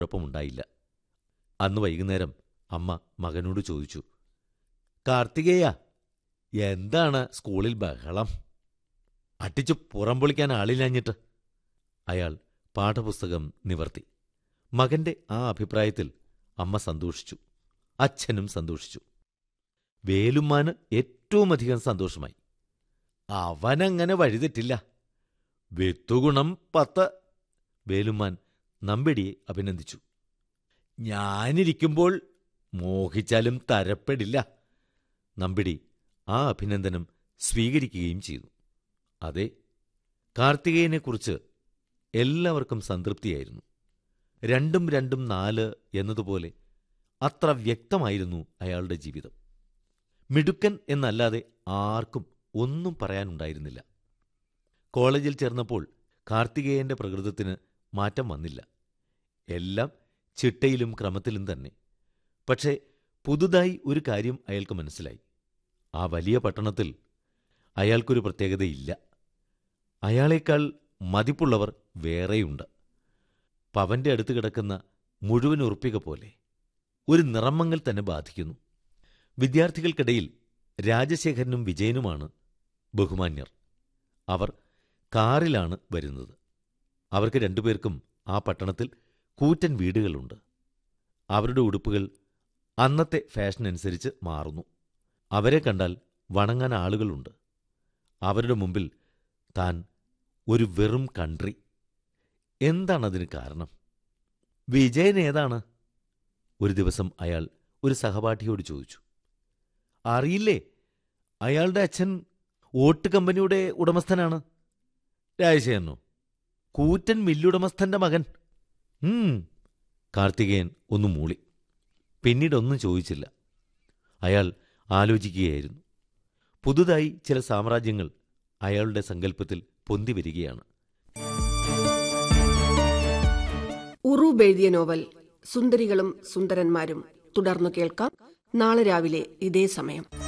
കുഴപ്പമുണ്ടായില്ല അന്ന് വൈകുന്നേരം അമ്മ മകനോട് ചോദിച്ചു കാർത്തികേയ എന്താണ് സ്കൂളിൽ ബഹളം അട്ടിച്ചു പുറം പൊളിക്കാൻ ആളില്ലാഞ്ഞിട്ട് അയാൾ പാഠപുസ്തകം നിവർത്തി മകന്റെ ആ അഭിപ്രായത്തിൽ അമ്മ സന്തോഷിച്ചു അച്ഛനും സന്തോഷിച്ചു വേലുമ്മാന് ഏറ്റവുമധികം സന്തോഷമായി അവനങ്ങനെ വഴിതെറ്റില്ല വിത്തുഗുണം പത്ത് വേലുമ്മാൻ നമ്പിടിയെ അഭിനന്ദിച്ചു ഞാനിരിക്കുമ്പോൾ മോഹിച്ചാലും തരപ്പെടില്ല നമ്പിടി ആ അഭിനന്ദനം സ്വീകരിക്കുകയും ചെയ്തു അതെ കാർത്തികേയനെക്കുറിച്ച് എല്ലാവർക്കും സംതൃപ്തിയായിരുന്നു രണ്ടും രണ്ടും നാല് എന്നതുപോലെ അത്ര വ്യക്തമായിരുന്നു അയാളുടെ ജീവിതം മിടുക്കൻ എന്നല്ലാതെ ആർക്കും ഒന്നും പറയാനുണ്ടായിരുന്നില്ല കോളേജിൽ ചേർന്നപ്പോൾ കാർത്തികേയന്റെ പ്രകൃതത്തിന് മാറ്റം വന്നില്ല എല്ലാം ചിട്ടയിലും ക്രമത്തിലും തന്നെ പക്ഷേ പുതുതായി ഒരു കാര്യം അയാൾക്ക് മനസ്സിലായി ആ വലിയ പട്ടണത്തിൽ അയാൾക്കൊരു പ്രത്യേകതയില്ല അയാളേക്കാൾ മതിപ്പുള്ളവർ വേറെയുണ്ട് പവന്റെ അടുത്ത് കിടക്കുന്ന മുഴുവൻ ഉറപ്പിക പോലെ ഒരു നിറമങ്ങൽ തന്നെ ബാധിക്കുന്നു വിദ്യാർത്ഥികൾക്കിടയിൽ രാജശേഖരനും വിജയനുമാണ് ബഹുമാന്യർ അവർ കാറിലാണ് വരുന്നത് അവർക്ക് രണ്ടുപേർക്കും ആ പട്ടണത്തിൽ കൂറ്റൻ വീടുകളുണ്ട് അവരുടെ ഉടുപ്പുകൾ അന്നത്തെ ഫാഷൻ അനുസരിച്ച് മാറുന്നു അവരെ കണ്ടാൽ വണങ്ങാൻ ആളുകളുണ്ട് അവരുടെ മുമ്പിൽ താൻ ഒരു വെറും കൺട്രി എന്താണതിന് കാരണം വിജയൻ ഏതാണ് ഒരു ദിവസം അയാൾ ഒരു സഹപാഠിയോട് ചോദിച്ചു അറിയില്ലേ അയാളുടെ അച്ഛൻ ഓട്ട് കമ്പനിയുടെ ഉടമസ്ഥനാണ് രാജശേഖരനോ കൂറ്റൻ മില്ലുടമസ്ഥന്റെ മകൻ ഉം കാർത്തികേയൻ ഒന്ന് മൂളി പിന്നീടൊന്നും ചോദിച്ചില്ല അയാൾ ആലോചിക്കുകയായിരുന്നു പുതുതായി ചില സാമ്രാജ്യങ്ങൾ അയാളുടെ സങ്കല്പത്തിൽ പൊന്തി വരികയാണ് ഉറൂബ് എഴുതിയ നോവൽ സുന്ദരികളും സുന്ദരന്മാരും തുടർന്നു കേൾക്കാം നാളെ രാവിലെ ഇതേ സമയം